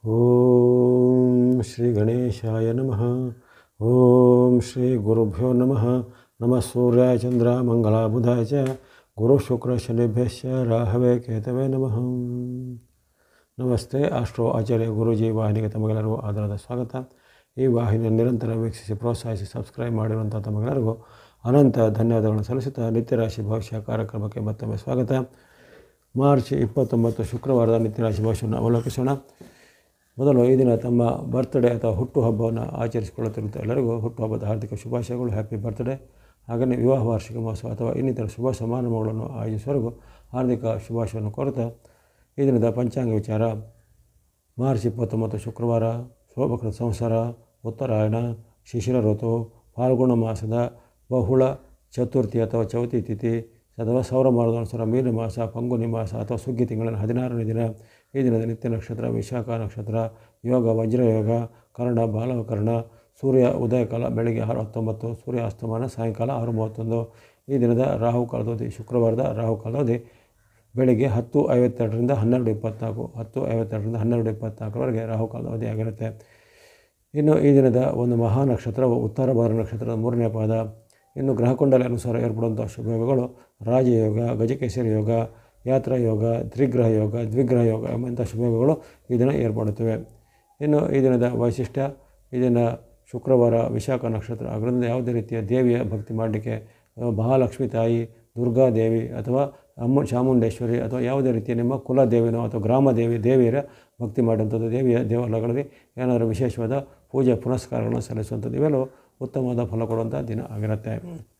ಓಂ ಶ್ರೀ ಗಣೇಶಾಯ ನಮಃ ಓಂ ಶ್ರೀ ಗುರುಭ್ಯೋ ನಮಃ ನಮಃ ಸೂರ್ಯಾಯ ಚಂದ್ರ ಮಂಗಳ ಬುಧಾಯ ಚ ಗುರು ಶುಕ್ರ ಶನಿಭ್ಯಶ್ಚ ರಾಹವೇ ಕೇತವೇ ನಮಃ ನಮಸ್ತೆ ಆಸ್ಟ್ರೋ ಆಚಾರ್ಯ ಗುರುಜಿ ವಾಹಿನಿಗೆ ತಮಗೆಲ್ಲರಿಗೂ ಆಧಾರದ ಸ್ವಾಗತ ಈ ವಾಹಿನಿಯನ್ನು ನಿರಂತರ ವೀಕ್ಷಿಸಿ ಪ್ರೋತ್ಸಾಹಿಸಿ ಸಬ್ಸ್ಕ್ರೈಬ್ ಮಾಡಿರುವಂಥ ತಮಗೆಲ್ಲರಿಗೂ ಅನಂತ ಧನ್ಯವಾದಗಳನ್ನು ಸಲ್ಲಿಸುತ್ತಾ ನಿತ್ಯರಾಶಿ ಭವಿಷ್ಯ ಕಾರ್ಯಕ್ರಮಕ್ಕೆ ಮತ್ತೊಮ್ಮೆ ಸ್ವಾಗತ ಮಾರ್ಚ್ ಇಪ್ಪತ್ತೊಂಬತ್ತು ಶುಕ್ರವಾರದ ನಿತ್ಯರಾಶಿ ಭವಿಷ್ಯವನ್ನು ಅವಲೋಕಿಸೋಣ ಮೊದಲು ಈ ದಿನ ತಮ್ಮ ಬರ್ತ್ಡೇ ಅಥವಾ ಹುಟ್ಟುಹಬ್ಬವನ್ನು ಆಚರಿಸಿಕೊಳ್ಳುತ್ತಿರುವಂಥ ಎಲ್ಲರಿಗೂ ಹುಟ್ಟುಹಬ್ಬದ ಹಾರ್ದಿಕ ಶುಭಾಶಯಗಳು ಹ್ಯಾಪಿ ಬರ್ತ್ಡೇ ಹಾಗೆಯೇ ವಿವಾಹ ವಾರ್ಷಿಕ ಮಹೋತ್ಸವ ಅಥವಾ ಇನ್ನಿತರ ಶುಭ ಸಮಾರಂಭಗಳನ್ನು ಆಯೋಜಿಸುವವರೆಗೂ ಹಾರ್ದಿಕ ಶುಭಾಶಯವನ್ನು ಕೋರುತ್ತಾ ಈ ದಿನದ ಪಂಚಾಂಗ ವಿಚಾರ ಮಾರ್ಚ್ ಇಪ್ಪತ್ತೊಂಬತ್ತು ಶುಕ್ರವಾರ ಶೋಭಕೃತ ಸಂವತ್ಸರ ಉತ್ತರಾಯಣ ಶಿಶಿರ ಋತು ಫಾಲ್ಗುಣ ಮಾಸದ ಬಹುಳ ಚತುರ್ಥಿ ಅಥವಾ ಚೌತಿ ತಿಥಿ ಅಥವಾ ಸೌರಮಾನದ ಅನುಸಾರ ಮೀನ ಮಾಸ ಪಂಗುನಿ ಮಾಸ ಅಥವಾ ಸುಗ್ಗಿ ತಿಂಗಳಿನ ಹದಿನಾರನೇ ದಿನ ಈ ದಿನದ ನಿತ್ಯ ನಕ್ಷತ್ರ ವಿಶಾಖ ನಕ್ಷತ್ರ ಯೋಗ ವಜ್ರಯೋಗ ಕರ್ಣ ಬಾಲಕರ್ಣ ಸೂರ್ಯ ಉದಯಕಾಲ ಬೆಳಗ್ಗೆ ಆರು ಹತ್ತೊಂಬತ್ತು ಸೂರ್ಯ ಅಸ್ತಮಾನ ಸಾಯಂಕಾಲ ಆರು ಮೂವತ್ತೊಂದು ಈ ದಿನದ ರಾಹುಕಾಲದ ಶುಕ್ರವಾರದ ರಾಹುಕಾಲದ ಬೆಳಿಗ್ಗೆ ಹತ್ತು ಐವತ್ತೆರಡರಿಂದ ಹನ್ನೆರಡು ಇಪ್ಪತ್ತ್ನಾಲ್ಕು ಹತ್ತು ಐವತ್ತೆರಡರಿಂದ ಹನ್ನೆರಡು ಇಪ್ಪತ್ತ್ನಾಲ್ಕರವರೆಗೆ ರಾಹುಕಾಲದ ಅವಧಿಯಾಗಿರುತ್ತೆ ಇನ್ನು ಈ ದಿನದ ಒಂದು ಮಹಾ ನಕ್ಷತ್ರವು ಉತ್ತರ ಭಾರ ನಕ್ಷತ್ರದ ಮೂರನೇ ಪಾದ ಇನ್ನು ಗ್ರಹಕುಂಡಲ ಅನುಸಾರ ಏರ್ಪಡುವಂಥ ಶುಭಯೋಗಗಳು ರಾಜಯೋಗ ಗಜಕೇಸರಿ ಯೋಗ ಯಾತ್ರಾ ಯೋಗ ತ್ರಿಗ್ರಹ ಯೋಗ ದ್ವಿಗ್ರಹ ಯೋಗ ಎಂಬಂಥ ಶುಭಯೋಗಗಳು ಈ ದಿನ ಏರ್ಪಡುತ್ತವೆ ಇನ್ನು ಈ ದಿನದ ವೈಶಿಷ್ಟ್ಯ ಈ ದಿನ ಶುಕ್ರವಾರ ವಿಶಾಖ ನಕ್ಷತ್ರ ಅದರಿಂದ ಯಾವುದೇ ರೀತಿಯ ದೇವಿಯ ಭಕ್ತಿ ಮಾಡಲಿಕ್ಕೆ ಮಹಾಲಕ್ಷ್ಮಿ ತಾಯಿ ದುರ್ಗಾದೇವಿ ಅಥವಾ ಅಮ್ಮ ಚಾಮುಂಡೇಶ್ವರಿ ಅಥವಾ ಯಾವುದೇ ರೀತಿಯ ನಿಮ್ಮ ಕುಲದೇವಿನೋ ಅಥವಾ ಗ್ರಾಮ ದೇವಿ ದೇವಿಯರ ಭಕ್ತಿ ಮಾಡುವಂಥದ್ದು ದೇವಿಯ ದೇವಾಲಯಗಳಲ್ಲಿ ಏನಾದರೂ ವಿಶೇಷವಾದ ಪೂಜೆ ಪುನಸ್ಕಾರಗಳನ್ನು ಸಲ್ಲಿಸುವಂಥದ್ದು ಇವೆಲ್ಲವೂ ಉತ್ತಮವಾದ ಫಲ ಕೊಡುವಂಥ ದಿನ ಆಗಿರುತ್ತೆ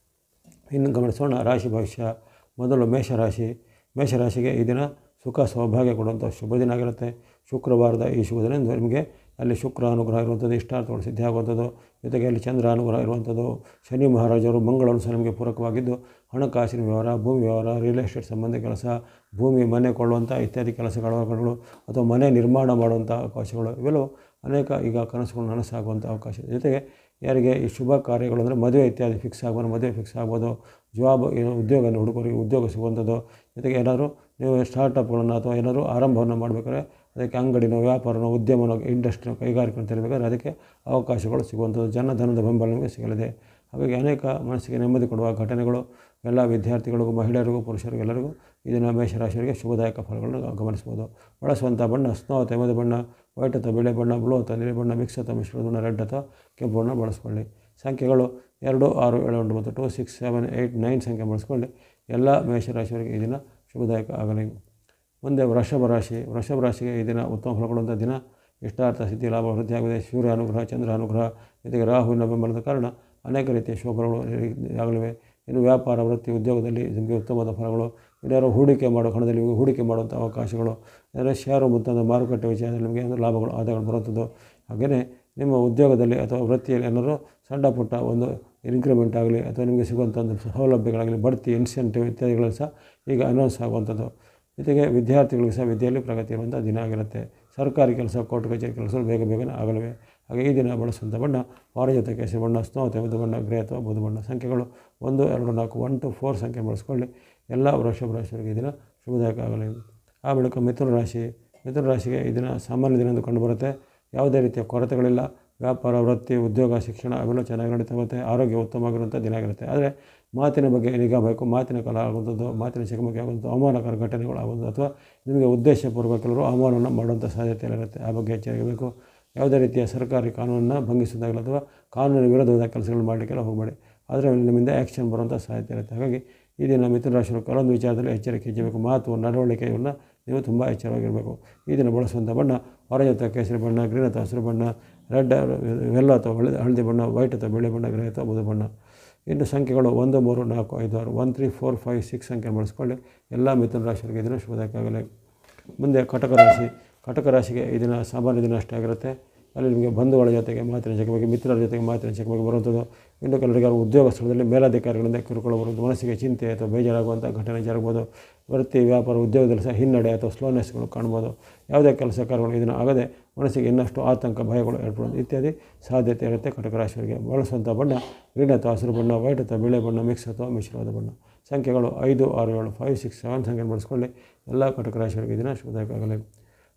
ಇನ್ನು ಗಮನಿಸೋಣ ರಾಶಿ ಭವಿಷ್ಯ ಮೊದಲು ಮೇಷರಾಶಿ ಮೇಷರಾಶಿಗೆ ಈ ದಿನ ಸುಖ ಸೌಭಾಗ್ಯ ಕೊಡುವಂಥ ಶುಭ ದಿನ ಆಗಿರುತ್ತೆ ಶುಕ್ರವಾರದ ಈ ಶುಭ ದಿನ ನಿಮಗೆ ಅಲ್ಲಿ ಶುಕ್ರ ಅನುಗ್ರಹ ಇರುವಂಥದ್ದು ಇಷ್ಟಾರ್ಥಗಳು ಸಿದ್ಧಿ ಆಗುವಂಥದ್ದು ಜೊತೆಗೆ ಅಲ್ಲಿ ಚಂದ್ರ ಅನುಗ್ರಹ ಇರುವಂಥದ್ದು ಶನಿ ಮಹಾರಾಜರು ಮಂಗಳವನ್ನು ಸಹ ನಿಮಗೆ ಪೂರಕವಾಗಿದ್ದು ಹಣಕಾಸಿನ ವ್ಯವಹಾರ ಭೂಮಿ ವ್ಯವಹಾರ ರಿಯಲ್ ಎಸ್ಟೇಟ್ ಸಂಬಂಧಿ ಕೆಲಸ ಭೂಮಿ ಮನೆ ಕೊಳ್ಳುವಂಥ ಇತ್ಯಾದಿ ಕೆಲಸಗಳು ಅಥವಾ ಮನೆ ನಿರ್ಮಾಣ ಮಾಡುವಂಥ ಅವಕಾಶಗಳು ಇವೆಲ್ಲವೂ ಅನೇಕ ಈಗ ಕನಸುಗಳು ನನಸಾಗುವಂಥ ಅವಕಾಶ ಇದೆ ಜೊತೆಗೆ ಯಾರಿಗೆ ಈ ಶುಭ ಕಾರ್ಯಗಳು ಅಂದರೆ ಮದುವೆ ಇತ್ಯಾದಿ ಫಿಕ್ಸ್ ಆಗ್ಬೋದು ಮದುವೆ ಫಿಕ್ಸ್ ಆಗ್ಬೋದು ಜಾಬ್ ಏನೋ ಉದ್ಯೋಗ ಹುಡುಗರಿಗೆ ಉದ್ಯೋಗ ಸಿಗುವಂಥದ್ದು ಜೊತೆಗೆ ಏನಾದರೂ ನೀವು ಸ್ಟಾರ್ಟಪ್ಗಳನ್ನು ಅಥವಾ ಏನಾದರೂ ಆರಂಭವನ್ನು ಮಾಡಬೇಕಾದ್ರೆ ಅದಕ್ಕೆ ಅಂಗಡಿನೋ ವ್ಯಾಪಾರನೋ ಉದ್ಯಮನೋ ಇಂಡಸ್ಟ್ರಿನೋ ಕೈಗಾರಿಕೆ ತೆರಬೇಕಾದ್ರೆ ಅದಕ್ಕೆ ಅವಕಾಶಗಳು ಸಿಗುವಂಥದ್ದು ಜನಧನದ ಬೆಂಬಲ ನಿಮಗೆ ಸಿಗಲಿದೆ ಹಾಗಾಗಿ ಅನೇಕ ಮನಸ್ಸಿಗೆ ನೆಮ್ಮದಿ ಕೊಡುವ ಘಟನೆಗಳು ಎಲ್ಲ ವಿದ್ಯಾರ್ಥಿಗಳಿಗೂ ಮಹಿಳೆಯರಿಗೂ ಪುರುಷರಿಗೂ ಎಲ್ಲರಿಗೂ ಇದನ್ನು ಮೇಷರಾಶಿಯವರಿಗೆ ಶುಭದಾಯಕ ಫಲಗಳನ್ನು ಗಮನಿಸ್ಬೋದು ಬಳಸುವಂಥ ಬಣ್ಣ ಸ್ನೋ ಅಥವಾ ಎಮದ ಬಣ್ಣ ವೈಟ್ ಅಥವಾ ಬಿಳೆ ಬಣ್ಣ ಬ್ಲೂ ಅಥವಾ ನೀಲಿ ಬಣ್ಣ ಮಿಕ್ಸ್ ಅಥವಾ ಮಿಶ್ರ ಬಣ್ಣ ರೆಡ್ ಅಥವಾ ಕೆಂಪು ಬಣ್ಣ ಬಳಸ್ಕೊಳ್ಳಿ ಸಂಖ್ಯೆಗಳು ಎರಡು ಆರು ಏಳು ಎಂಟು ಮತ್ತು two six seven eight nine ಸಂಖ್ಯೆ ಬಳಸ್ಕೊಳ್ಳಿ ಎಲ್ಲ ಮೇಷರಾಶಿಯವರಿಗೆ ಈ ದಿನ ಶುಭದಾಯಕ ಆಗಲಿ ಮುಂದೆ ವೃಷಭ ರಾಶಿ ವೃಷಭ ರಾಶಿಗೆ ಈ ದಿನ ಉತ್ತಮ ಫಲ ಕೊಡುವಂಥ ದಿನ ಇಷ್ಟಾರ್ಥ ಸಿದ್ಧಿ ಲಾಭ ವೃದ್ಧಿಯಾಗಿದೆ ಸೂರ್ಯ ಅನುಗ್ರಹ ಚಂದ್ರ ಅನುಗ್ರಹ ಜೊತೆಗೆ ರಾಹುವಿನ ಬೆಂಬಲದ ಕಾರಣ ಅನೇಕ ರೀತಿಯ ಶುಭಗಳು ಆಗಲಿವೆ ಇನ್ನು ವ್ಯಾಪಾರ ವೃತ್ತಿ ಉದ್ಯೋಗದಲ್ಲಿ ನಿಮಗೆ ಉತ್ತಮವಾದ ಫಲಗಳು ಇನ್ಯಾರೋ ಹೂಡಿಕೆ ಮಾಡೋ ಹಣದಲ್ಲಿ ಹೂಡಿಕೆ ಮಾಡುವಂಥ ಅವಕಾಶಗಳು ಅಂದರೆ ಶೇರು ಮುಂತಾದ ಮಾರುಕಟ್ಟೆ ವಿಷಯದಲ್ಲಿ ನಿಮಗೆ ಒಂದು ಲಾಭಗಳು ಆದಾಯಗಳು ಬರುವಂಥದ್ದು ಹಾಗೆಯೇ ನಿಮ್ಮ ಉದ್ಯೋಗದಲ್ಲಿ ಅಥವಾ ವೃತ್ತಿಯಲ್ಲಿ ಏನಾದರೂ ಸಣ್ಣ ಪುಟ್ಟ ಒಂದು ಇನ್ಕ್ರಿಮೆಂಟ್ ಆಗಲಿ ಅಥವಾ ನಿಮಗೆ ಸಿಗುವಂಥ ಒಂದು ಸೌಲಭ್ಯಗಳಾಗಲಿ ಬಡ್ತಿ ಇನ್ಸೆಂಟಿವ್ ಇತ್ಯಾದಿಗಳು ಸಹ ಈಗ ಅನೌನ್ಸ್ ಆಗುವಂಥದ್ದು ಜೊತೆಗೆ ವಿದ್ಯಾರ್ಥಿಗಳಿಗೆ ಸಹ ವಿದ್ಯೆಯಲ್ಲಿ ಪ್ರಗತಿ ಇರುವಂಥ ದಿನ ಆಗಿರುತ್ತೆ ಸರ್ಕಾರಿ ಕೆಲಸ ಕೋರ್ಟ್ ಕಚೇರಿ ಕೆಲಸಗಳು ಬೇಗ ಬೇಗನೆ ಆಗಲಿವೆ ಹಾಗೆ ಈ ದಿನ ಬಳಸುವಂಥ ಬಣ್ಣ ಜೊತೆ ಕೇಸರಿ ಬಣ್ಣ ಸ್ನೋ ಅಥವಾ ಬುಧ ಬಣ್ಣ ಗ್ರೇ ಅಥವಾ ಬುಧ ಬಣ್ಣ ಸಂಖ್ಯೆಗಳು ಒಂದು ಎರಡು ನಾಲ್ಕು ಒನ್ ಟು ಫೋರ್ ಸಂಖ್ಯೆ ಬಳಸ್ಕೊಳ್ಳಿ ಎಲ್ಲ ವೃಷಭ ರಾಶಿಯವರಿಗೆ ಈ ದಿನ ಶುಭದಾಯಕ ಆಗಲಿ ಆ ಬಳಿಕ ಮಿಥುನ ರಾಶಿ ಮಿಥುನ ರಾಶಿಗೆ ಈ ದಿನ ಸಾಮಾನ್ಯ ದಿನ ಎಂದು ಕಂಡುಬರುತ್ತೆ ಯಾವುದೇ ರೀತಿಯ ಕೊರತೆಗಳಿಲ್ಲ ವ್ಯಾಪಾರ ವೃತ್ತಿ ಉದ್ಯೋಗ ಶಿಕ್ಷಣ ಅವೆಲ್ಲ ಚೆನ್ನಾಗಿ ನಡೀತಾ ಹೋಗುತ್ತೆ ಆರೋಗ್ಯ ಉತ್ತಮವಾಗಿರುವಂಥ ದಿನ ಆಗಿರುತ್ತೆ ಆದರೆ ಮಾತಿನ ಬಗ್ಗೆ ನಿಗಾ ಬೇಕು ಮಾತಿನ ಕಲ ಆಗುವಂಥದ್ದು ಮಾತಿನ ಚಕಮಕಿ ಆಗುವಂಥ ಅವಮಾನಕರ ಘಟನೆಗಳು ಆಗುವಂಥದ್ದು ಅಥವಾ ನಿಮಗೆ ಉದ್ದೇಶಪೂರ್ವಕ ಕೆಲವರು ಅವಮಾನವನ್ನು ಮಾಡುವಂಥ ಸಾಧ್ಯತೆ ಇರುತ್ತೆ ಆ ಬಗ್ಗೆ ಎಚ್ಚರಿಕೆ ಯಾವುದೇ ರೀತಿಯ ಸರ್ಕಾರಿ ಕಾನೂನನ್ನು ಭಂಗಿಸೋದಾಗಲಿ ಅಥವಾ ಕಾನೂನಿನ ವಿರೋಧವಾದ ಕೆಲಸಗಳು ಮಾಡಲಿಕ್ಕೆಲ್ಲ ಹೋಗಬೇಡಿ ಆದರೆ ನಿಮ್ಮಿಂದ ಆ್ಯಕ್ಷನ್ ಬರುವಂಥ ಸಾಧ್ಯತೆ ಇರುತ್ತೆ ಹಾಗಾಗಿ ಈ ದಿನ ಮಿಥುನ ರಾಶಿಯವರು ಕೆಲವೊಂದು ವಿಚಾರದಲ್ಲಿ ಎಚ್ಚರಿಕೆ ಹೆಚ್ಚಬೇಕು ಮಾತು ನಡವಳಿಕೆಯನ್ನು ನೀವು ತುಂಬ ಎಚ್ಚರವಾಗಿರಬೇಕು ಈ ದಿನ ಬಳಸುವಂಥ ಬಣ್ಣ ಹೊರ ಅಥವಾ ಕೇಸರಿ ಬಣ್ಣ ಗ್ರೀನ್ ಅಥವಾ ಹಸಿರು ಬಣ್ಣ ರೆಡ್ ವೆಲ್ಲ ಅಥವಾ ಹಳದಿ ಹಳದಿ ಬಣ್ಣ ವೈಟ್ ಅಥವಾ ಬಿಳಿ ಬಣ್ಣ ಗ್ರೇ ಅಥವಾ ಬುಧ ಬಣ್ಣ ಇನ್ನು ಸಂಖ್ಯೆಗಳು ಒಂದು ಮೂರು ನಾಲ್ಕು ಐದು ಆರು one three four five six ಸಂಖ್ಯೆ ಬಳಸ್ಕೊಳ್ಳಿ ಎಲ್ಲ ಮಿಥುನ ರಾಶಿಯವರಿಗೆ ಇದನ್ನು ಶುಭದಾಯಕವಾಗಲಿ ಮುಂದೆ ಕಟಕ ರಾಶಿ ಕಟಕ ರಾಶಿಗೆ ಈ ದಿನ ಸಾಮಾನ್ಯ ದಿನ ಅಷ್ಟೇ ಆಗಿರುತ್ತೆ ಅಲ್ಲಿ ನಿಮಗೆ ಬಂಧುಗಳ ಜೊತೆಗೆ ಮಾತಿನ ಚಕಮಕಿ ಮಿತ್ರರ ಜೊತೆಗೆ ಮಾತಿನ ಚಕಮಕಿ ಬರುವಂಥದ್ದು ಇನ್ನು ಕೆಲವರಿಗೆ ಉದ್ಯೋಗ ಸ್ಥಳದಲ್ಲಿ ಮೇಲಾಧಿಕಾರಿಗಳಿಂದ ಕಿರುಕುಳ ಬರುವುದು ಮನಸ್ಸಿಗೆ ಚಿಂತೆ ಅಥವಾ ಬೇಜಾರಾಗುವಂಥ ಘಟನೆ ಜರುಗ್ಬೋದು ವೃತ್ತಿ ವ್ಯಾಪಾರ ಉದ್ಯೋಗದಲ್ಲಿ ಸಹ ಹಿನ್ನಡೆ ಅಥವಾ ಸ್ಲೋನೆಸ್ಗಳು ಕಾಣ್ಬೋದು ಯಾವುದೇ ಕೆಲಸ ಕಾರ್ಯಗಳು ಇದನ್ನು ಆಗದೆ ಮನಸ್ಸಿಗೆ ಇನ್ನಷ್ಟು ಆತಂಕ ಭಯಗಳು ಏರ್ಪಡೋದು ಇತ್ಯಾದಿ ಸಾಧ್ಯತೆ ಇರುತ್ತೆ ಕಟಕ ರಾಶಿಯವರಿಗೆ ಬಳಸುವಂಥ ಬಣ್ಣ ಗ್ರೀನ್ ಅಥವಾ ಹಸಿರು ಬಣ್ಣ ವೈಟ್ ಅಥವಾ ಬಿಳೆ ಬಣ್ಣ ಮಿಕ್ಸ್ ಅಥವಾ ಮಿಶ್ರವಾದ ಬಣ್ಣ ಸಂಖ್ಯೆಗಳು ಐದು ಆರು ಏಳು ಫೈವ್ ಸಿಕ್ಸ್ ಸೆವೆನ್ ಸಂಖ್ಯೆ ಬಳಸ್ಕೊಳ್ಳಿ ಎಲ್ಲ ಕಟಕ ರಾಶಿಯವರಿಗೆ ದಿನ ಶುಭದಾಯಕ ಆಗಲಿ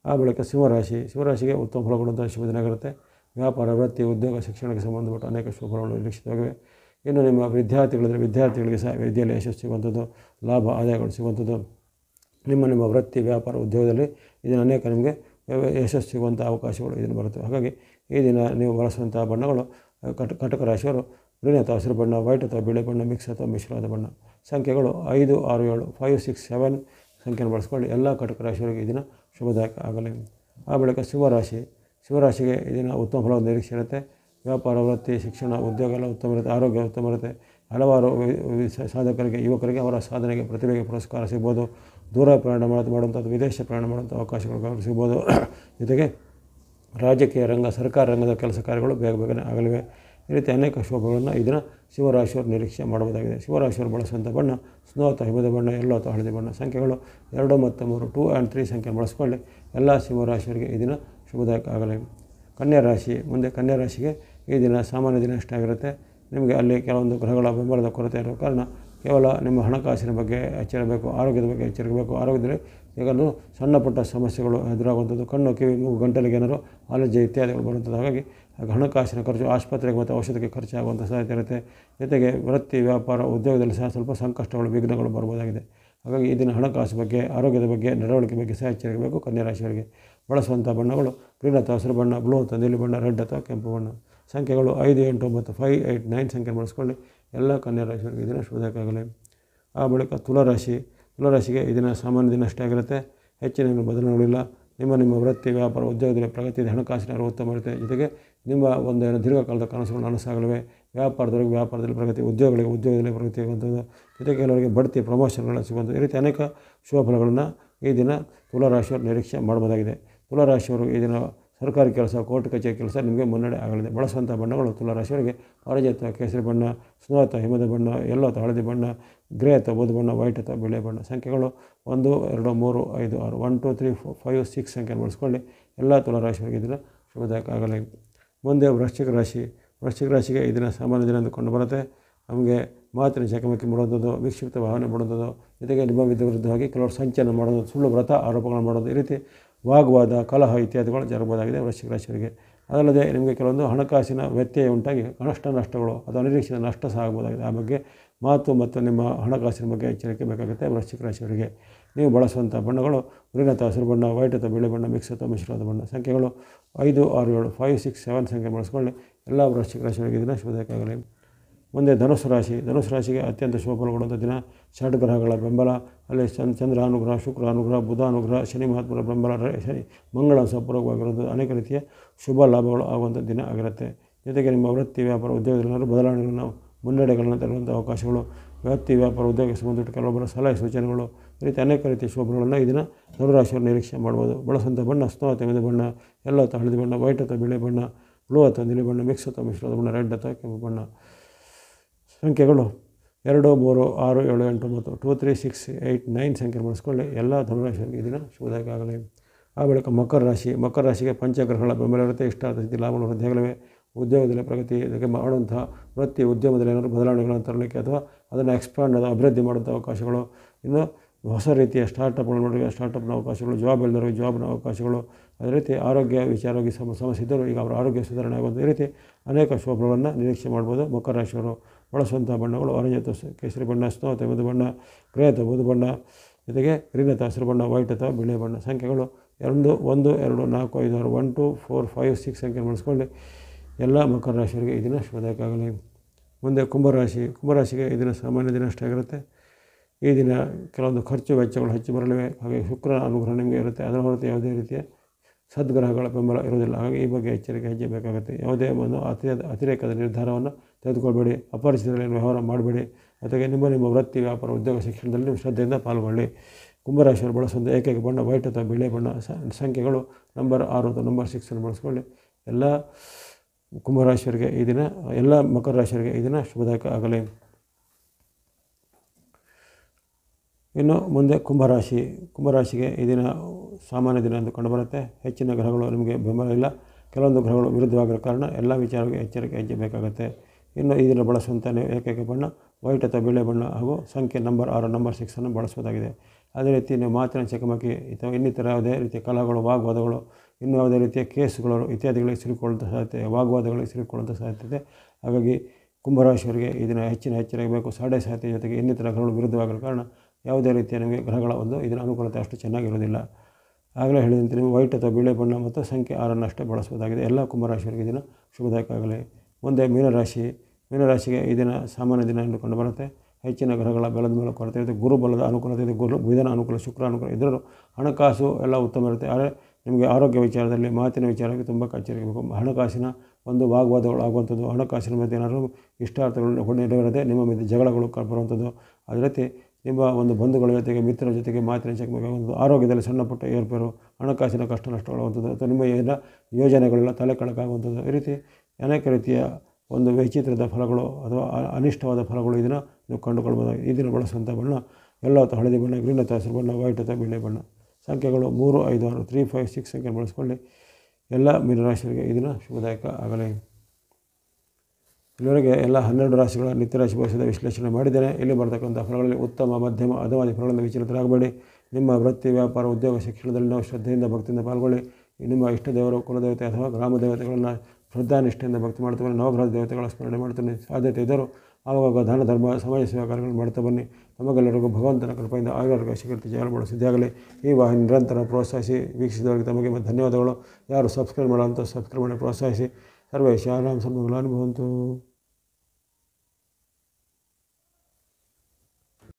ಆ ಬಳಿಕ ಸಿಂಹರಾಶಿ ಸಿಂಹರಾಶಿಗೆ ಉತ್ತಮ ಫಲ ಕೊಡುವಂಥ ಶುಭ ದಿನ ಆಗಿರುತ್ತೆ ವ್ಯಾಪಾರ ವೃತ್ತಿ ಉದ್ಯೋಗ ಶಿಕ್ಷಣಕ್ಕೆ ಸಂಬಂಧಪಟ್ಟ ಅನೇಕ ಶುಭ ಫಲಗಳು ನಿರೀಕ್ಷಿತವಾಗಿವೆ ಇನ್ನು ನಿಮ್ಮ ವಿದ್ಯಾರ್ಥಿಗಳಿದ್ರೆ ವಿದ್ಯಾರ್ಥಿಗಳಿಗೆ ಸಹ ವಿದ್ಯೆಯಲ್ಲಿ ಯಶಸ್ಸು ಸಿಗುವಂಥದ್ದು ಲಾಭ ಆದಾಯಗಳು ಸಿಗುವಂಥದ್ದು ನಿಮ್ಮ ನಿಮ್ಮ ವೃತ್ತಿ ವ್ಯಾಪಾರ ಉದ್ಯೋಗದಲ್ಲಿ ಇದನ್ನು ಅನೇಕ ನಿಮಗೆ ವ್ಯ- ಯಶಸ್ಸು ಸಿಗುವಂಥ ಅವಕಾಶಗಳು ಇದನ್ನು ಬರುತ್ತೆ ಹಾಗಾಗಿ ಈ ದಿನ ನೀವು ಬಳಸುವಂಥ ಬಣ್ಣಗಳು ಕಟ ಕಟಕ ರಾಶಿಯವರು ಗ್ರೀನ್ ಅಥವಾ ಹಸಿರು ಬಣ್ಣ ವೈಟ್ ಅಥವಾ ಬಿಳಿ ಬಣ್ಣ ಮಿಕ್ಸ್ ಅಥವಾ ಮಿಶ್ರವಾದ ಬಣ್ಣ ಸಂಖ್ಯೆಗಳು ಐದು ಆರು ಏಳು ಫೈವ್ ಸಿಕ್ಸ್ ಸೆವೆನ್ ಸಂಖ್ಯೆಯನ್ನು ಬಳಸ್ಕೊಳ್ಳಿ ಎಲ್ಲ ಕಟಕ ರಾಶಿಯವರಿಗೆ ಈ ದಿನ ಶುಭದಾಯಕ ಆಗಲಿ ಆ ಬಳಿಕ ಶಿವರಾಶಿ ಶಿವರಾಶಿಗೆ ಈ ದಿನ ಉತ್ತಮ ಫಲದ ನಿರೀಕ್ಷೆ ಇರುತ್ತೆ ವ್ಯಾಪಾರ ವೃತ್ತಿ ಶಿಕ್ಷಣ ಉದ್ಯೋಗ ಎಲ್ಲ ಉತ್ತಮ ಇರುತ್ತೆ ಆರೋಗ್ಯ ಉತ್ತಮ ಇರುತ್ತೆ ಹಲವಾರು ವಿ- ವಿ- ಸ- ಸಾಧಕರಿಗೆ ಯುವಕರಿಗೆ ಅವರ ಸಾಧನೆಗೆ ಪ್ರತಿಭೆಗೆ ಪುರಸ್ಕಾರ ಸಿಗ್ಬೋದು ದೂರ ಪ್ರಯಾಣ ಮಾಡೋದು ಮಾಡುವಂಥದ್ದು ವಿದೇಶ ಪ್ರಯಾಣ ಮಾಡುವಂಥ ಅವಕಾಶಗಳು ಸಿಗ್ಬೋದು ಜೊತೆಗೆ ರಾಜಕೀಯ ರಂಗ ಸರ್ಕಾರ ರಂಗದ ಕೆಲಸ ಕಾರ್ಯಗಳು ಬೇಗ ಬೇಗನೆ ಆಗಲಿವೆ ಈ ರೀತಿ ಅನೇಕ ಶೋಭಗಳನ್ನು ಇದನ್ನು ಶಿವರಾಶಿಯವರು ನಿರೀಕ್ಷೆ ಮಾಡಬಹುದಾಗಿದೆ ಶಿವರಾಶಿಯವರು ಬಳಸುವಂಥ ಬಣ್ಣ ಸ್ನೋ ಅಥವಾ ಹಿಮದ ಬಣ್ಣ ಎಲ್ಲೋ ಅಥವಾ ಹಳದಿ ಬಣ್ಣ ಸಂಖ್ಯೆಗಳು ಎರಡು ಮತ್ತು ಮೂರು ಟೂ ಆ್ಯಂಡ್ ತ್ರೀ ಸಂಖ್ಯೆ ಬಳಸ್ಕೊಳ್ಳಿ ಎಲ್ಲ ಶಿವರಾಶಿಯವರಿಗೆ ಈ ದಿನ ಶುಭದಾಯಕ ಆಗಲಿ ಕನ್ಯಾ ರಾಶಿ ಮುಂದೆ ಕನ್ಯಾ ರಾಶಿಗೆ ಈ ದಿನ ಸಾಮಾನ್ಯ ದಿನ ಅಷ್ಟಾಗಿರುತ್ತೆ ನಿಮಗೆ ಅಲ್ಲಿ ಕೆಲವೊಂದು ಗ್ರಹಗಳ ಬೆಂಬಲದ ಕೊರತೆ ಇರೋ ಕಾರಣ ಕೇವಲ ನಿಮ್ಮ ಹಣಕಾಸಿನ ಬಗ್ಗೆ ಎಚ್ಚರಬೇಕು ಆರೋಗ್ಯದ ಬಗ್ಗೆ ಎಚ್ಚರಿಕಬೇಕು ಆರೋಗ್ಯದಲ್ಲಿ ಈಗ ಸಣ್ಣ ಪುಟ್ಟ ಸಮಸ್ಯೆಗಳು ಎದುರಾಗುವಂಥದ್ದು ಕಣ್ಣು ಕಿವಿ ಮೂಗು ಗಂಟಲಿಗೆ ಏನಾದ್ರು ಅಲರ್ಜಿ ಇತ್ಯಾದಿಗಳು ಬರುವಂಥದ್ದು ಹಾಗಾಗಿ ಆಗ ಹಣಕಾಸಿನ ಖರ್ಚು ಆಸ್ಪತ್ರೆಗೆ ಮತ್ತು ಔಷಧಿಗೆ ಖರ್ಚಾಗುವಂಥ ಸಾಧ್ಯತೆ ಇರುತ್ತೆ ಜೊತೆಗೆ ವೃತ್ತಿ ವ್ಯಾಪಾರ ಉದ್ಯೋಗದಲ್ಲಿ ಸಹ ಸ್ವಲ್ಪ ಸಂಕಷ್ಟಗಳು ವಿಘ್ನಗಳು ಬರ್ಬೋದಾಗಿದೆ ಹಾಗಾಗಿ ಈ ದಿನ ಹಣಕಾಸು ಬಗ್ಗೆ ಆರೋಗ್ಯದ ಬಗ್ಗೆ ನಡವಳಿಕೆ ಬಗ್ಗೆ ಸಹ ಎಚ್ಚರಿಕಬೇಕು ಕನ್ಯಾ ರಾಶಿಯವರಿಗೆ ಬಳಸುವಂಥ ಬಣ್ಣಗಳು ಗ್ರೀನ್ ಅಥವಾ ಹಸಿರು ಬಣ್ಣ ಬ್ಲೂ ಅಥವಾ ನೀಲಿ ಬಣ್ಣ ರೆಡ್ ಅಥವಾ ಕೆಂಪು ಬಣ್ಣ ಸಂಖ್ಯೆಗಳು ಐದು ಎಂಟು ಒಂಬತ್ತು ಫೈವ್ ಏಯ್ಟ್ ನೈನ್ ಸಂಖ್ಯೆ ಬಳಸ್ಕೊಳ್ಳಿ ಎಲ್ಲ ಕನ್ಯಾ ರಾಶಿಯವರಿಗೆ ಇದನ್ನು ಶುಭದಾಯಕವಾಗಲಿ ಆ ಬಳಿಕ ತುಲಾರಾಶಿ ತುಲಾರಾಶಿಗೆ ಇದನ್ನು ಸಾಮಾನ್ಯ ದಿನ ಅಷ್ಟೇ ಆಗಿರುತ್ತೆ ಹೆಚ್ಚಿನ ಏನು ಬದಲಾವಣೆಗಳಿಲ್ಲ ನಿಮ್ಮ ನಿಮ್ಮ ವೃತ್ತಿ ವ್ಯಾಪಾರ ಉದ್ಯೋಗದಲ್ಲಿ ಪ್ರಗತಿ ಇದೆ ಹಣಕಾಸಿನ ಅರಿವು ಉತ್ತಮ ಇರುತ್ತೆ ಜೊತೆಗೆ ನಿಮ್ಮ ಒಂದು ಏನು ದೀರ್ಘಕಾಲದ ಕನಸುಗಳು ನನಸಾಗಲಿವೆ ವ್ಯಾಪಾರದವರಿಗೆ ವ್ಯಾಪಾರದಲ್ಲಿ ಪ್ರಗತಿ ಉದ್ಯೋಗಗಳಿಗೆ ಉದ್ಯೋಗದಲ್ಲಿ ಪ್ರಗತಿ ಆಗುವಂಥದ್ದು ಜೊತೆಗೆ ಕೆಲವರಿಗೆ ಬಡ್ತಿ ಪ್ರಮೋಷನ್ಗಳ ಸಿಗುವಂಥದ್ದು ಈ ರೀತಿ ಅನೇಕ ಶುಭ ಫಲಗಳನ್ನು ಈ ದಿನ ತುಲಾರಾಶಿಯವರು ನಿರೀಕ್ಷೆ ಮಾಡ್ಬೋದಾಗಿದೆ ತುಲಾರಾಶಿಯವರು ಈ ದಿನ ಸರ್ಕಾರಿ ಕೆಲಸ ಕೋರ್ಟ್ ಕಚೇರಿ ಕೆಲಸ ನಿಮಗೆ ಮುನ್ನಡೆ ಆಗಲಿದೆ ಬಳಸುವಂಥ ಬಣ್ಣಗಳು ತುಲಾರಾಶಿಯವರಿಗೆ ಆರೆಂಜ್ ಅಥವಾ ಕೇಸರಿ ಬಣ್ಣ ಸ್ನೋ ಅಥವಾ ಹಿಮದ ಬಣ್ಣ ಎಲ್ಲೋ ಅಥವಾ ಹಳದಿ ಬಣ್ಣ ಗ್ರೇ ಅಥವಾ ಬೂದು ಬಣ್ಣ ವೈಟ್ ಅಥವಾ ಬಿಳಿ ಬಣ್ಣ ಸಂಖ್ಯೆಗಳು ಒಂದು ಎರಡು ಮೂರು ಐದು ಆರು one two three four five six ಸಂಖ್ಯೆ ಬಳಸ್ಕೊಳ್ಳಿ ಎಲ್ಲ ತುಲಾರಾಶಿಯವರಿಗೆ ಇದನ್ನು ಶುಭದಾಯಕ ಆಗಲಿ ಮುಂದೆ ವೃಶ್ಚಿಕ ರಾಶಿ ವೃಶ್ಚಿಕ ರಾಶಿಗೆ ಇದನ್ನು ಸಾಮಾನ್ಯ ದಿನ ಅಂದುಕೊಂಡು ಬರುತ್ತೆ ನಮಗೆ ಮಾತಿನ ಚಕಮಕಿ ಮಾಡುವಂಥದ್ದು ವಿಕ್ಷಿಪ್ತ ಭಾವನೆ ಮಾಡುವಂಥದ್ದು ಜೊತೆಗೆ ನಿಮ್ಮ ವಿರುದ್ಧವಾಗಿ ಕೆಲವರು ಸಂಚಲನ ಮಾಡೋದು ಸುಳ್ಳು ವ್ರತ ಆರೋಪಗಳನ್ನು ಮಾಡೋದು ಈ ರೀತಿ ವಾಗ್ವಾದ ಕಲಹ ಇತ್ಯಾದಿಗಳು ಜರಬಹುದಾಗಿದೆ ವೃಶ್ಚಿಕ ರಾಶಿಯವರಿಗೆ ಅದಲ್ಲದೆ ನಿಮಗೆ ಕೆಲವೊಂದು ಹಣಕಾಸಿನ ವ್ಯತ್ಯಯ ಉಂಟಾಗಿ ನಷ್ಟ ನಷ್ಟಗಳು ಅಥವಾ ಅನಿರೀಕ್ಷಿತ ನಷ್ಟ ಸಹ ಆಗ್ಬೋದಾಗಿದೆ ಆ ಬಗ್ಗೆ ಮಾತು ಮತ್ತು ನಿಮ್ಮ ಹಣಕಾಸಿನ ಬಗ್ಗೆ ಎಚ್ಚರಿಕೆ ಬೇಕಾಗುತ್ತೆ ವೃಶ್ಚಿಕ ರಾಶಿಯವರಿಗೆ ನೀವು ಬಳಸುವಂಥ ಬಣ್ಣಗಳು ಗ್ರೀನ್ ಅಥವಾ ಹಸಿರು ಬಣ್ಣ ವೈಟ್ ಅಥವಾ ಬಿಳಿ ಬಣ್ಣ ಮಿಕ್ಸ್ ಅಥವಾ ಮಿಶ್ರವಾದ ಬಣ್ಣ ಸಂಖ್ಯೆಗಳು ಐದು ಆರು ಏಳು ಫೈವ್ ಸಿಕ್ಸ್ ಸೆವೆನ್ ಸಂಖ್ಯೆ ಬಳಸ್ಕೊಳ್ಳಿ ಎಲ್ಲ ವೃಶ್ಚಿಕ ರಾಶಿಯವರಿಗೆ ಇದನ್ನು ಶುಭದಾಯಕವಾಗಲಿ ಮುಂದೆ ಧನುಸು ರಾಶಿ ಧನುಸು ರಾಶಿಗೆ ಅತ್ಯಂತ ಶುಭ ಫಲಗೊಳ್ಳುವಂಥ ದಿನ ಷಡ್ ಗ್ರಹಗಳ ಬೆಂಬಲ ಅಲ್ಲಿ ಚಂದ್ ಚಂದ್ರ ಅನುಗ್ರಹ ಶುಕ್ರ ಅನುಗ್ರಹ ಬುಧ ಅನುಗ್ರಹ ಶನಿ ಮಹಾತ್ಮರ ಬೆಂಬಲ ರ- ಶನಿ ಮಂಗಳ ಸಂಪೂರ್ಣವಾಗಿರುವಂಥ ಅನೇಕ ರೀತಿಯ ಶುಭ ಲಾಭಗಳು ಆಗುವಂಥ ದಿನ ಆಗಿರುತ್ತೆ ಜೊತೆಗೆ ನಿಮ್ಮ ವೃತ್ತಿ ವ್ಯಾಪಾರ ಉದ್ಯೋಗದಲ್ಲಿ ಬದಲಾವಣೆಗಳನ್ನು ಮುನ್ನಡೆಗಳನ್ನು ತರುವಂಥ ಅವಕಾಶಗಳು ವೃತ್ತಿ ವ್ಯಾಪಾರ ಉದ್ಯೋಗಕ್ಕೆ ಸಂಬಂಧಪಟ್ಟ ಕೆಲವೊಬ್ಬರ ಸಲಹೆ ಸೂಚನೆಗಳು ಈ ರೀತಿ ಅನೇಕ ರೀತಿಯ ಶುಭಗಳನ್ನು ಈ ದಿನ ಧನುರಾಶಿಯವರು ನಿರೀಕ್ಷೆ ಮಾಡ್ಬೋದು ಬಳಸುವಂಥ ಬಣ್ಣ ಸ್ನೋ ಅಥವಾ ಮೆದು ಬಣ್ಣ ಎಲ್ಲೋ ಅಥವಾ ಹಳದಿ ಬಣ್ಣ ವೈಟ್ ಅಥವಾ ಬಿಳಿ ಬಣ್ಣ ಬ್ಲೂ ಅಥವಾ ನೀಲಿ ಬಣ್ಣ ಮಿಕ್ಸ್ ಅಥವಾ ಮಿಶ್ರದ ಬಣ್ಣ ರೆಡ್ ಅಥವಾ ಕೆಂಪು ಬಣ್ಣ ಸಂಖ್ಯೆಗಳು ಎರಡು ಮೂರು ಆರು ಏಳು ಎಂಟು ಒಂಬತ್ತು two three six eight nine ಸಂಖ್ಯೆ ಬಳಸ್ಕೊಳ್ಳಿ ಎಲ್ಲ ಧನುರಾಶಿಯವರಿಗೆ ಈ ದಿನ ಶುಭದಾಯಕ ಆಗಲಿ ಆ ಬಳಿಕ ಮಕರ ರಾಶಿ ಮಕರ ರಾಶಿಗೆ ಪಂಚಗ್ರಹಗಳ ಬೆಂಬಲ ಇರುತ್ತೆ ಇಷ್ಟಾದ ಸ್ಥಿತಿ ಲಾಭಗಳು ವೃದ್ಧಿಯಾಗಲಿವೆ ಉದ್ಯೋಗದಲ್ಲಿ ಪ್ರಗತಿ ಇದಕ್ಕೆ ಮಾಡುವಂತಹ ವೃತ್ತಿ ಉದ್ಯಮದಲ್ಲಿ ಏನಾದರೂ ಬದಲಾವಣೆಗಳನ್ನು ತರಲಿಕ್ಕೆ ಅಥವಾ ಅದನ್ನು ಎಕ್ಸ್ಪಾಂಡ್ ಅಥವಾ ಅಭಿವೃದ್ಧಿ ಮಾಡುವಂಥ ಅವಕಾಶಗಳು ಇನ್ನು ಹೊಸ ರೀತಿಯ ಸ್ಟಾರ್ಟಪ್ಗಳು ನೋಡಿ ಸ್ಟಾರ್ಟಪ್ನ ಅವಕಾಶಗಳು ಜಾಬ್ ಇಲ್ಲದವರು ಜಾಬ್ನ ಅವಕಾಶಗಳು ಅದೇ ರೀತಿ ಆರೋಗ್ಯ ವಿಚಾರೋಗ್ಯ ಸಮ ಸಮಸ್ಯೆ ಇದ್ದರೂ ಈಗ ಅವರ ಆರೋಗ್ಯ ಸುಧಾರಣೆ ಆಗುವಂಥ ಈ ರೀತಿ ಅನೇಕ ಶುಭಗಳನ್ನು ನಿರೀಕ್ಷೆ ಮಾಡ್ಬೋದು ಮಕರ ರಾಶಿಯವರು ಬಳಸುವಂಥ ಬಣ್ಣಗಳು ಆರೆಂಜ್ ಅಥವಾ ಸ- ಕೇಸರಿ ಬಣ್ಣ ಸ್ನೋ ಅಥವಾ ಬುದು ಬಣ್ಣ ಗ್ರೇ ಅಥವಾ ಬೂದು ಬಣ್ಣ ಜೊತೆಗೆ ಗ್ರೀನ್ ಅಥವಾ ಹಸಿರು ಬಣ್ಣ ವೈಟ್ ಅಥವಾ ಬಿಳಿ ಬಣ್ಣ ಸಂಖ್ಯೆಗಳು ಎರಡು ಒಂದು ಎರಡು ನಾಲ್ಕು ಐದು ಆರು one two four five six ಸಂಖ್ಯೆ ಬಳಸ್ಕೊಳ್ಳಿ ಎಲ್ಲ ಮಕರ ರಾಶಿಯವರಿಗೆ ಈ ದಿನ ಶುಭದಾಯಕ ಆಗಲಿ ಮುಂದೆ ಕುಂಭರಾಶಿ ಕುಂಭರಾಶಿಗೆ ಈ ದಿನ ಸಾಮಾನ್ಯ ದಿನ ಅಷ್ಟೇ ಆಗಿರುತ್ತೆ ಈ ದಿನ ಕೆಲವೊಂದು ಖರ್ಚು ವೆಚ್ಚಗಳು ಹೆಚ್ಚು ಬರಲಿವೆ ಹಾಗೆ ಶುಕ್ರನ ಅನುಗ್ರಹ ನಿಮಗೆ ಇರುತ್ತೆ ಅದರ ಹೊರತು ಯಾವುದೇ ರೀತಿಯ ಸದ್ಗ್ರಹಗಳ ಬೆಂಬಲ ಇರುವುದಿಲ್ಲ ಹಾಗೆ ಈ ಬಗ್ಗೆ ಎಚ್ಚರಿಕೆ ಹೆಜ್ಜೆ ಬೇಕಾಗುತ್ತೆ ಯಾವುದೇ ಒಂದು ಅತಿ ಅತಿರೇಕದ ನಿರ್ಧಾರವನ್ನು ತೆಗೆದುಕೊಳ್ಬೇಡಿ ಅಪರಿಚಿತರಲ್ಲಿ ವ್ಯವಹಾರ ಮಾಡಬೇಡಿ ಜೊತೆಗೆ ನಿಮ್ಮ ನಿಮ್ಮ ವೃತ್ತಿ ವ್ಯಾಪಾರ ಉದ್ಯೋಗ ಶಿಕ್ಷಣದಲ್ಲಿ ನೀವು ಶ್ರದ್ಧೆಯಿಂದ ಪಾಲ್ಗೊಳ್ಳಿ ಕುಂಭರಾಶಿಯವರು ಬಳಸುವಂಥ ಏಕೈಕ ಬಣ್ಣ ವೈಟ್ ಅಥವಾ ಬಿಳಿ ಬಣ್ಣ ಸ- ಸಂಖ್ಯೆಗಳು ನಂಬರ್ ಆರು ಅಥವಾ ನಂಬರ್ ಸಿಕ್ಸನ್ನು ಬಳಸ್ಕೊಳ್ಳಿ ಎಲ್ಲ ಕುಂಭರಾಶಿಯವರಿಗೆ ಈ ದಿನ ಎಲ್ಲ ಮಕರ ರಾಶಿಯವರಿಗೆ ಈ ದಿನ ಶುಭದಾಯಕ ಆಗಲಿ ಇನ್ನು ಮುಂದೆ ಕುಂಭರಾಶಿ ಕುಂಭರಾಶಿಗೆ ಈ ದಿನ ಸಾಮಾನ್ಯ ದಿನ ಎಂದು ಕಂಡುಬರುತ್ತೆ ಹೆಚ್ಚಿನ ಗ್ರಹಗಳು ನಿಮಗೆ ಬೆಂಬಲ ಇಲ್ಲ ಕೆಲವೊಂದು ಗ್ರಹಗಳು ವಿರುದ್ಧವಾಗಿರೋ ಕಾರಣ ಎಲ್ಲ ವಿಚಾರಕ್ಕೆ ಎಚ್ಚರಿಕೆ ಹೆಜ್ಜೆ ಬೇಕಾಗುತ್ತೆ ಇನ್ನು ಈ ದಿನ ಬಳಸುವಂಥ ನೀವು ಏಕೈಕ ಬಣ್ಣ ವೈಟ್ ಅಥವಾ ಬಿಳಿ ಬಣ್ಣ ಹಾಗೂ ಸಂಖ್ಯೆ ನಂಬರ್ ಆರು ನಂಬರ್ ಸಿಕ್ಸನ್ನು ಬಳಸಬಹುದಾಗಿದೆ ಅದೇ ರೀತಿ ನೀವು ಮಾತಿನ ಚಕಮಕಿ ಅಥವಾ ಇನ್ನಿತರ ಯಾವುದೇ ರೀತಿಯ ಕಲಹಗಳು ವಾಗ್ವಾದಗಳು ಇನ್ನು ಯಾವುದೇ ರೀತಿಯ ಕೇಸುಗಳು ಇತ್ಯಾದಿಗಳಿಗೆ ಸಿಲುಕೊಳ್ಳುವಂಥ ಸಾಧ್ಯತೆ ವಾಗ್ವಾದಗಳಿಗೆ ಸಿಲುಕೊಳ್ಳುವಂಥ ಸಾಧ್ಯತೆ ಹಾಗಾಗಿ ಕುಂಭರಾಶಿಯವರಿಗೆ ಈ ದಿನ ಹೆಚ್ಚಿನ ಎಚ್ಚರ ಇರಬೇಕು ಸಾಡೆ ಸಾತಿ ಜೊತೆಗೆ ಇನ್ನಿತರ ಗ್ರಹಗಳು ವಿರುದ್ಧವಾಗಿರೋ ಕಾರಣ ಯಾವುದೇ ರೀತಿಯ ನಿಮಗೆ ಗ್ರಹಗಳ ಒಂದು ಇದರ ಅನುಕೂಲತೆ ಅಷ್ಟು ಚೆನ್ನಾಗಿರೋದಿಲ್ಲ ಆಗಲೇ ಹೇಳಿದಂತೆ ನೀವು ವೈಟ್ ಅಥವಾ ಬಿಳಿ ಬಣ್ಣ ಮತ್ತು ಸಂಖ್ಯೆ ಆರನ್ನು ಅಷ್ಟೇ ಬಳಸಬಹುದಾಗಿದೆ ಎಲ್ಲ ಕುಂಭರಾಶಿಯವರಿಗೆ ಈ ದಿನ ಶುಭದಾಯಕ ಆಗಲಿ ಮುಂದೆ ಮೀನರಾಶಿ ಮೀನರಾಶಿಗೆ ಈ ದಿನ ಸಾಮಾನ್ಯ ದಿನ ಎಂದು ಕಂಡು ಬರುತ್ತೆ ಹೆಚ್ಚಿನ ಗ್ರಹಗಳ ಬಲದ ಮೇಲೆ ಕೊರತೆ ಇದೆ ಗುರು ಬಲದ ಅನುಕೂಲತೆ ಇದೆ ಗುರು ಬುಧನ ಅನುಕೂಲ ಶುಕ್ರ ಅನುಕೂಲ ಇದ್ದರೂ ಹಣಕಾಸು ಎಲ್ಲ ಉತ್ತಮ ಇರುತ್ತೆ ಆದರೆ ನಿಮಗೆ ಆರೋಗ್ಯ ವಿಚಾರದಲ್ಲಿ ಮಾತಿನ ವಿಚಾರಕ್ಕೆ ತುಂಬ ಕಚ್ಚರಿರಬೇಕು ಹಣಕಾಸಿನ ಒಂದು ವಾಗ್ವಾದಗಳು ಆಗುವಂಥದ್ದು ಹಣಕಾಸಿನ ಮಧ್ಯೆ ಏನಾದರೂ ಇಷ್ಟಾರ್ಥಗಳು ನೆರವೇರದೆ ನಿಮ್ಮ ಮಧ್ಯೆ ಜಗಳಗಳು ಕ- ಬರುವಂಥದ್ದು ಅದೇ ರೀತಿ ನಿಮ್ಮ ಒಂದು ಬಂಧುಗಳ ಜೊತೆಗೆ ಮಿತ್ರರ ಜೊತೆಗೆ ಮಾತಿನ ಚಕಮಕಿ ಒಂದು ಆರೋಗ್ಯದಲ್ಲಿ ಸಣ್ಣ ಪುಟ್ಟ ಏರ್ಪೇರು ಹಣಕಾಸಿನ ಕಷ್ಟ ನಷ್ಟಗಳಾಗುವಂಥದ್ದು ಅಥವಾ ನಿಮ್ಮ ಎಲ್ಲ ಯೋಜನೆಗಳೆಲ್ಲ ತಲೆ ಕೆಳಕಾಗುವಂಥದ್ದು ಈ ರೀತಿ ಅನೇಕ ರೀತಿಯ ಒಂದು ವೈಚಿತ್ರದ ಫಲಗಳು ಅಥವಾ ಅ- ಅನಿಷ್ಟವಾದ ಫಲಗಳು ಇದನ್ನು ನೀವು ಕಂಡುಕೊಳ್ಬೋದು ಈ ದಿನ ಬಳಸುವಂಥ ಬಣ್ಣ ಎಲ್ಲೋ ಅಥವಾ ಹಳದಿ ಬಣ್ಣ ಗ್ರೀನ್ ಅಥವಾ ಹಸಿರು ಬಣ್ಣ ವೈಟ್ ಅಥವಾ ಬಿಳಿ ಬಣ್ಣ ಸಂಖ್ಯೆಗಳು ಮೂರು ಐದು ಆರು ತ್ರೀ ಫೈವ್ ಸಿಕ್ಸ್ ಸಂಖ್ಯೆ ಬಳಸ್ಕೊಳ್ಳಿ ಎಲ್ಲ ಮೀನರಾಶಿಯವರಿಗೆ ಈ ದಿನ ಶುಭದಾಯಕ ಆಗಲಿ ಇಲ್ಲಿವರೆಗೆ ಎಲ್ಲ ಹನ್ನೆರಡು ರಾಶಿಗಳ ನಿತ್ಯ ರಾಶಿ ಭವಿಷ್ಯದ ವಿಶ್ಲೇಷಣೆ ಮಾಡಿದ್ದೇನೆ ಇಲ್ಲಿ ಬರ್ತಕ್ಕಂಥ ಫಲಗಳಲ್ಲಿ ಉತ್ತಮ ಮಧ್ಯಮ ಅಧವಾದಿ ಫಲಗಳಿಂದ ವಿಚಲಿತರಾಗಬೇಡಿ ನಿಮ್ಮ ವೃತ್ತಿ ವ್ಯಾಪಾರ ಉದ್ಯೋಗ ಶಿಕ್ಷಣದಲ್ಲಿ ನಾವು ಶ್ರದ್ಧೆಯಿಂದ ಭಕ್ತಿಯಿಂದ ಪಾಲ್ಗೊಳ್ಳಿ ನಿಮ್ಮ ಇಷ್ಟ ದೇವರು ಕುಲದೇವತೆ ಅಥವಾ ಗ್ರಾಮ ದೇವತೆಗಳನ್ನು ಶ್ರದ್ಧಾನಿಷ್ಠೆಯಿಂದ ಭಕ್ತಿ ಮಾಡ್ತಾ ಬನ್ನಿ ನವಗ್ರಹ ದೇವತೆಗಳ ಸ್ಮರಣೆ ಮಾಡ್ತಾನೆ ಸಾಧ್ಯತೆ ಇದ್ದರೂ ಆವಾಗ ದಾನ ಧರ್ಮ ಸಮಾಜ ಸೇವಾ ಕಾರ್ಯಗಳನ್ನು ಮಾಡ್ತಾ ಬನ್ನಿ ನಮಗೆಲ್ಲರಿಗೂ ಭಗವಂತನ ಕೃಪೆಯಿಂದ ಆಯುರ್ವೇದ ಶಿಖರ್ತಿ ಜಯಗಳು ಸಿದ್ಧಿಯಾಗಲಿ ಈ ವಾಹಿನಿ ನಿರಂತರ ಪ್ರೋತ್ಸಾಹಿಸಿ ವೀಕ್ಷಿಸಿದವರಿಗೆ ತಮಗೆ ಧನ್ಯವಾದಗಳು ಯಾರು ಸಬ್ಸ್ಕ್ರೈಬ್ ಮಾಡೋಂಥ ಸಬ್ಸ್ಕ್ರೈಬ್ ಮಾಡಿ ಪ್ರೋತ್ಸಾಹಿಸಿ ಸರ್ವೇ ಶಾರಾಮ್ ಸರ್ವಗಳನ್ನು ಭವಂತು